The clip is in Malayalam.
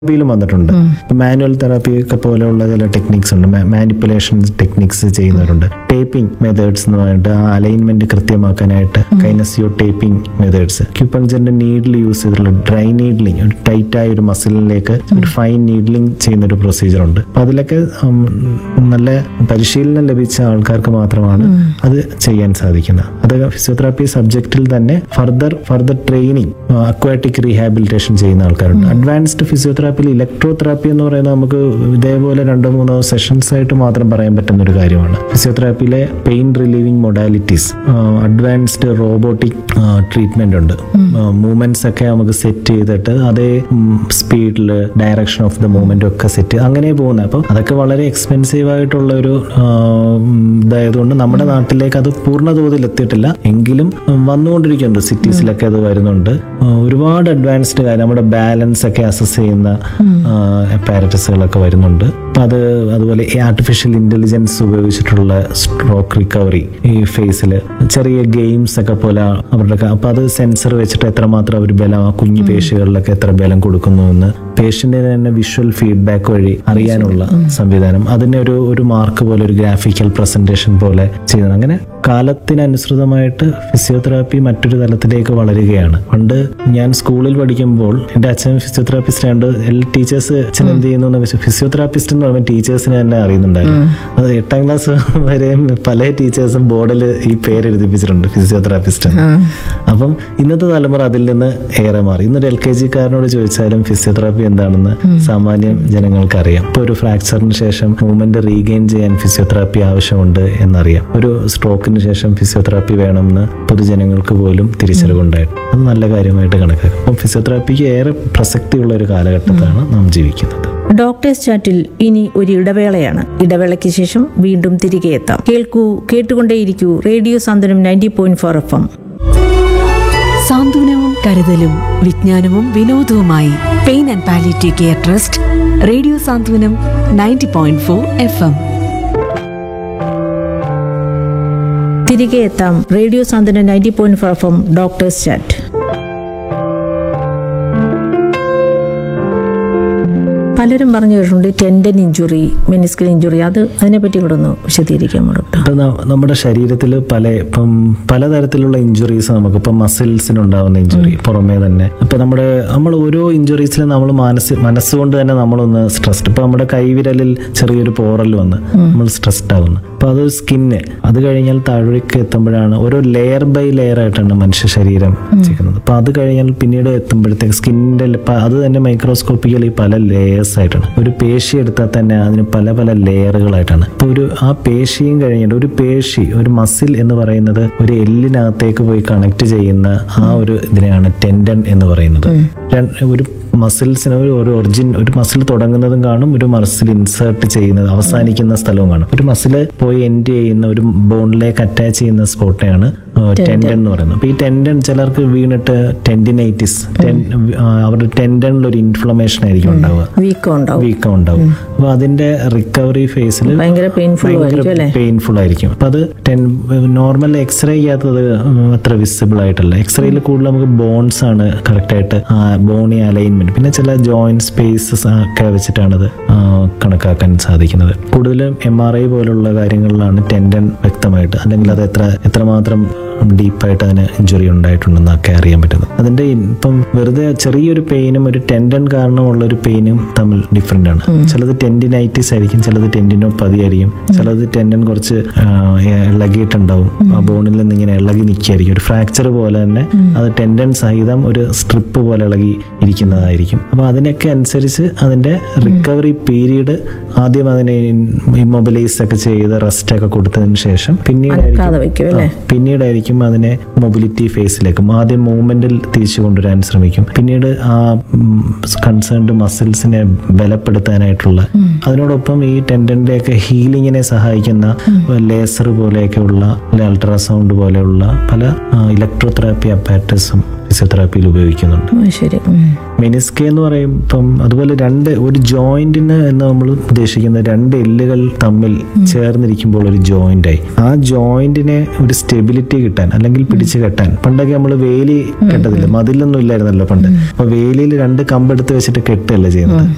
തെറാപ്പിയിലും വന്നിട്ടുണ്ട് മാനുവൽ തെറാപ്പി ഒക്കെ പോലെയുള്ള ചില ടെക്നിക്സ് ഉണ്ട് മാനിപ്പുലേഷൻ ടെക്നിക്സ് ചെയ്യുന്നവരുണ്ട് ടേപ്പിംഗ് മെത്തേഡ്സ് എന്ന് പറഞ്ഞിട്ട് ആ അലൈൻമെന്റ് കൃത്യമാക്കാനായിട്ട് കൈനസിയോ ടേപ്പിംഗ് മെത്തേഡ്സ് ക്യൂപ്പങ്ചറിന്റെ നീഡിൽ യൂസ് ചെയ്തിട്ടുള്ള ഡ്രൈ നീഡ്ലിംഗ് ഒരു ടൈറ്റ് ആയ ഒരു മസിലിലേക്ക് ഒരു ഫൈൻ നീഡ്ലിംഗ് ചെയ്യുന്ന ഒരു പ്രൊസീജിയർ ഉണ്ട് അപ്പൊ അതിലൊക്കെ ഉം, നല്ല പരിശീലനം ലഭിച്ച ആൾക്കാർക്ക് മാത്രമാണ് അത് ചെയ്യാൻ സാധിക്കുന്നത് അത് ഫിസിയോതെറാപ്പി സബ്ജക്റ്റിൽ തന്നെ further further training aquatic rehabilitation ചെയ്യുന്ന ആൾക്കാരുണ്ട് അഡ്വാൻസ്ഡ് ഫിസിയോതെറാപ്പിയിൽ ഇലക്ട്രോ തെറാപ്പി എന്ന് പറയുന്നത് നമുക്ക് ഇതേപോലെ രണ്ടോ മൂന്നോ സെഷൻസ് ആയിട്ട് മാത്രം പറയാൻ പറ്റുന്ന ഒരു കാര്യമാണ് ഫിസിയോതെറാപ്പിയിലെ pain relieving modalities advanced robotic treatment ഉണ്ട് മൂവ്മെന്റ്സ് ഒക്കെ നമുക്ക് സെറ്റ് ചെയ്തിട്ട് അതേ സ്പീഡിൽ ഡയറക്ഷൻ ഓഫ് ദ മൂവ്മെന്റ് ഒക്കെ സെറ്റ് അങ്ങനെ പോകുന്നത് അപ്പം അതൊക്കെ വളരെ എക്സ്പെൻസീവ് ആയിട്ടുള്ള ഒരു ആ, ഉം, ഇതായതുകൊണ്ട് നമ്മുടെ നാട്ടിലേക്ക് അത് പൂർണ്ണ തോതിൽ എത്തിയിട്ടില്ല എങ്കിലും ഉം, വന്നുകൊണ്ടിരിക്കുന്നുണ്ട് സിറ്റീസിലൊക്കെ അത് വരുന്നുണ്ട് ആ, ഒരുപാട് അഡ്വാൻസ്ഡ് കാര്യം നമ്മുടെ ബാലൻസ് ഒക്കെ അസസ് ചെയ്യുന്ന അപ്പാരറ്റസുകളൊക്കെ വരുന്നുണ്ട് അപ്പൊ അത് അതുപോലെ ആർട്ടിഫിഷ്യൽ ഇന്റലിജൻസ് ഉപയോഗിച്ചിട്ടുള്ള സ്ട്രോക്ക് റിക്കവറി ഈ ഫേസിൽ ചെറിയ ഗെയിംസ് ഒക്കെ പോലെ അവരുടെ ക- അപ്പൊ അത് സെൻസർ വെച്ചിട്ട് എത്രമാത്രം അവർ ബലം ആ കുഞ്ഞു പേശികളിലൊക്കെ എത്ര ബലം കൊടുക്കുന്നു എന്ന് പേഷ്യന്റിന് തന്നെ വിഷ്വൽ ഫീഡ്ബാക്ക് വഴി അറിയാനുള്ള സംവിധാനം അതിനെ ഒരു ഒരു മാർക്ക് പോലെ ഒരു ഗ്രാഫിക്കൽ പ്രസന്റേഷൻ പോലെ ചെയ്യുന്നത് അങ്ങനെ കാലത്തിനനുസൃതമായിട്ട് ഫിസിയോതെറാപ്പി മറ്റൊരു തലത്തിലേക്ക് വളരുകയാണ് പണ്ട് ഞാൻ സ്കൂളിൽ പഠിക്കുമ്പോൾ എൻ്റെ അച്ഛൻ ഫിസിയോതെറാപ്പിസ്റ്റ് ആയതുകൊണ്ട് എല്ലാ ടീച്ചേഴ്സ് അച്ഛൻ എന്ത് ചെയ്യുന്നു ഫിസിയോതെറാപ്പിസ്റ്റ് എന്ന് പറയുമ്പോൾ ടീച്ചേഴ്സിനെ തന്നെ അറിയുന്നുണ്ടായിരുന്നു അത് എട്ടാം ക്ലാസ് വരെയും പല ടീച്ചേഴ്സും ബോർഡിൽ ഈ പേര് എഴുതിപ്പിച്ചിട്ടുണ്ട് ഫിസിയോതെറാപ്പിസ്റ്റ് എന്ന്. അപ്പം ഇന്നത്തെ തലമുറ അതിൽ നിന്ന് ഏറെ മാറി ഇന്നൊരു എൽ കെ ജിക്കാരനോട് ചോദിച്ചാലും ഫിസിയോതെറാപ്പി എന്താണെന്ന് സാമാന്യം ജനങ്ങൾക്ക് അറിയാം ഇപ്പൊ ഒരു ഫ്രാക്ചറിന് ശേഷം മൂവ്മെന്റ് റീഗെയിൻ ചെയ്യാൻ ഫിസിയോതെറാപ്പി ആവശ്യമുണ്ട് എന്നറിയാം ഒരു സ്ട്രോക്കിന് ശേഷം ഫിസിയോതെറാപ്പി വേണമെന്ന് പൊതുജനങ്ങൾക്ക് പോലും തിരിച്ചറിവുണ്ടായിരുന്നു അത് നല്ല കാര്യമായിട്ട് കണക്കാക്കും അപ്പം ഫിസിയോതെറാപ്പിക്ക് ഏറെ പ്രസക്തിയുള്ള ഒരു കാലഘട്ടത്താണ് നാം ജീവിക്കുന്നത് ഡോക്ടേഴ്സ് ചാറ്റിൽ ഇനി ഒരു ഇടവേളയാണ് ഇടവേളയ്ക്ക് ശേഷം വീണ്ടും തിരികെ എത്താം കേൾക്കൂ കേട്ടുകൊണ്ടേയിരിക്കൂ radio Santhwanam ninety point four F M സാന്ത്വനവും കരുതലും വിജ്ഞാനവും വിനോദവുമായി pain and palliative care trust radio Santhwanam ninety point four F M തിരികെ എത്താം radio Santhwanam ninety point four F M doctors chat പലരും പറഞ്ഞു കേട്ടിട്ടുണ്ട് ടെൻഡൻ ഇഞ്ചുറി മെനിസ്കൽ ഇഞ്ചുറി അത് അതിനെപ്പറ്റി കൂടെ ഒന്ന് വിശദീകരിക്കാമോ ഡോക്ടർ ഇപ്പൊ ന- നമ്മുടെ ശരീരത്തിൽ പല ഇപ്പം പലതരത്തിലുള്ള ഇഞ്ചുറീസ് നമുക്ക് ഇപ്പം മസിൽസിന് ഉണ്ടാവുന്ന ഇഞ്ചുറി പുറമേ തന്നെ ഇപ്പൊ നമ്മുടെ നമ്മൾ ഓരോ ഇഞ്ചുറീസിലും നമ്മൾ മനസ്സ് മനസ്സുകൊണ്ട് തന്നെ നമ്മളൊന്ന് സ്ട്രെസ്ഡ് ഇപ്പൊ നമ്മുടെ കൈവിരലിൽ ചെറിയൊരു പോറൽ വന്ന് നമ്മൾ സ്ട്രെസ്ഡ് ആവുന്നു അപ്പൊ അത് സ്കിന്ന് അത് കഴിഞ്ഞാൽ താഴേക്ക് എത്തുമ്പോഴാണ് ഓരോ ലെയർ ബൈ ലെയർ ആയിട്ടാണ് മനുഷ്യ ശരീരം ചെയ്യുന്നത് അപ്പൊ അത് കഴിഞ്ഞാൽ പിന്നീട് എത്തുമ്പോഴത്തേക്ക് സ്കിന്നിന്റെ അത് തന്നെ മൈക്രോസ്കോപ്പിക്കലി പല ലേയേഴ്സ് ആയിട്ടാണ് ഒരു പേശി എടുത്താൽ തന്നെ അതിന് പല പല ലെയറുകളായിട്ടാണ് ഇപ്പൊ ഒരു ആ പേശിയും കഴിഞ്ഞിട്ട് ഒരു പേശി ഒരു മസിൽ എന്ന് പറയുന്നത് ഒരു എല്ലിനകത്തേക്ക് പോയി കണക്ട് ചെയ്യുന്ന ആ ഒരു ഇതിനെയാണ് ടെൻഡൻ എന്ന് പറയുന്നത് രണ്ട്- ഒരു മസിൽസിന് ഒരു ഒരു ഒറിജിൻ ഒരു മസിൽ തുടങ്ങുന്നതും കാണും ഒരു മസിൽ ഇൻസേർട്ട് ചെയ്യുന്നത് അവസാനിക്കുന്ന സ്ഥലവും കാണും ഒരു മസിൽ പോയി എൻഡ് ചെയ്യുന്ന ഒരു ബോണിലേക്ക് അറ്റാച്ച് ചെയ്യുന്ന സ്പോട്ടെയാണ് ടെൻഡൻ എന്ന് പറയുന്നത് അപ്പൊ ഈ ടെൻഡൻ ചിലർക്ക് വീണിട്ട് ടെൻഡിനൈറ്റിസ് അവരുടെ ടെൻഡനിൽ ഒരു ഇൻഫ്ലമേഷൻ ആയിരിക്കും ഉണ്ടാവുക വീക്കം ഉണ്ടാവും വീക്കം ഉണ്ടാവും അപ്പൊ അതിന്റെ റിക്കവറി ഫേസിൽ ഭയങ്കര പെയിൻഫുൾ ആയിരിക്കും അല്ലേ പെയിൻഫുൾ ആയിരിക്കും അപ്പൊ അത് നോർമൽ എക്സ്റേ ചെയ്യാത്തത് അത്ര വിസിബിൾ ആയിട്ടല്ല എക്സ്റേയിൽ കൂടുതൽ നമുക്ക് ബോൺസ് ആണ് കറക്റ്റ് ആയിട്ട് ബോണി അലൈൻമെന്റ് പിന്നെ ചില ജോയിന്റ് സ്പേസസ് ഒക്കെ വെച്ചിട്ടാണ് അത് ആ, കണക്കാക്കാൻ സാധിക്കുന്നത് കൂടുതലും എം ആർ ഐ പോലുള്ള കാര്യങ്ങളിലാണ് ടെൻഡൻ വ്യക്തമായിട്ട് അല്ലെങ്കിൽ അത് എത്ര എത്രമാത്രം ഡീപ്പായിട്ട് അതിന് ഇഞ്ചുറി ഉണ്ടായിട്ടുണ്ടെന്നൊക്കെ അറിയാൻ പറ്റുന്നത് അതിന്റെ ഇൻ- ഇപ്പം വെറുതെ ചെറിയൊരു പെയിനും ഒരു ടെൻഡൻ കാരണമുള്ള ഒരു പെയിനും തമ്മിൽ ഡിഫറെന്റ് ആണ് ചിലത് ടെൻഡിനൈറ്റിസ് ആയിരിക്കും ചിലത് ടെൻഡിനോപ്പതി ആയിരിക്കും ചിലത് ടെൻഡൻ കുറച്ച് ആ, ഇളകിയിട്ടുണ്ടാവും ആ ബോണിൽ നിന്ന് ഇങ്ങനെ ഇളകി നിൽക്കുകയായിരിക്കും ഒരു ഫ്രാക്ചർ പോലെ തന്നെ അത് ടെൻഡൻ സഹിതം ഒരു സ്ട്രിപ്പ് പോലെ ഇളകി ഇരിക്കുന്നതായിരിക്കും അപ്പൊ അതിനൊക്കെ അനുസരിച്ച് അതിന്റെ റിക്കവറി പീരീഡ് ആദ്യം അതിനെ ഇമ്മൊബിലൈസ് ഒക്കെ ചെയ്ത് റെസ്റ്റ് ഒക്കെ കൊടുത്തതിന് ശേഷം പിന്നീടായിരിക്കും അനക്കാതെ വെക്കും അല്ലേ ആ, പിന്നീടായിരിക്കും അതിനെ മൊബിലിറ്റി ഫേസിലേക്ക് ആദ്യം മൂവ്മെന്റിൽ തിരിച്ചു കൊണ്ടുവരാൻ ശ്രമിക്കും പിന്നീട് ആ കൺസേൺഡ് മസിൽസിനെ ബലപ്പെടുത്താനായിട്ടുള്ള അതിനോടൊപ്പം ഈ ടെൻഡന്റെ ഒക്കെ ഹീലിങ്ങിനെ സഹായിക്കുന്ന ലേസർ പോലെയൊക്കെയുള്ള അൾട്രാസൗണ്ട് പോലെയുള്ള പല ഇലക്ട്രോതെറാപ്പി അപ്പാറ്റസും ഫിസിയോതെറാപ്പിയിൽ ഉപയോഗിക്കുന്നുണ്ട് ആ, ശരി ഉം. മെനിസ്കെ എന്ന് പറയും ഇപ്പം അതുപോലെ രണ്ട് ഒരു ജോയിന്റിന് എന്ന് നമ്മൾ ഉദ്ദേശിക്കുന്ന രണ്ട് എല്ലുകൾ തമ്മിൽ ചേർന്നിരിക്കുമ്പോൾ ഒരു ജോയിന്റ് ആയി ആ ജോയിന്റിനെ ഒരു സ്റ്റെബിലിറ്റി കിട്ടാൻ അല്ലെങ്കിൽ പിടിച്ചു കെട്ടാൻ പണ്ടൊക്കെ നമ്മൾ വേലി കെട്ടതില്ല മതിലൊന്നും ഇല്ലായിരുന്നല്ലോ പണ്ട് അപ്പൊ വേലിയിൽ രണ്ട് കമ്പെടുത്ത് വെച്ചിട്ട് കെട്ടല്ലേ ചെയ്യുന്നത്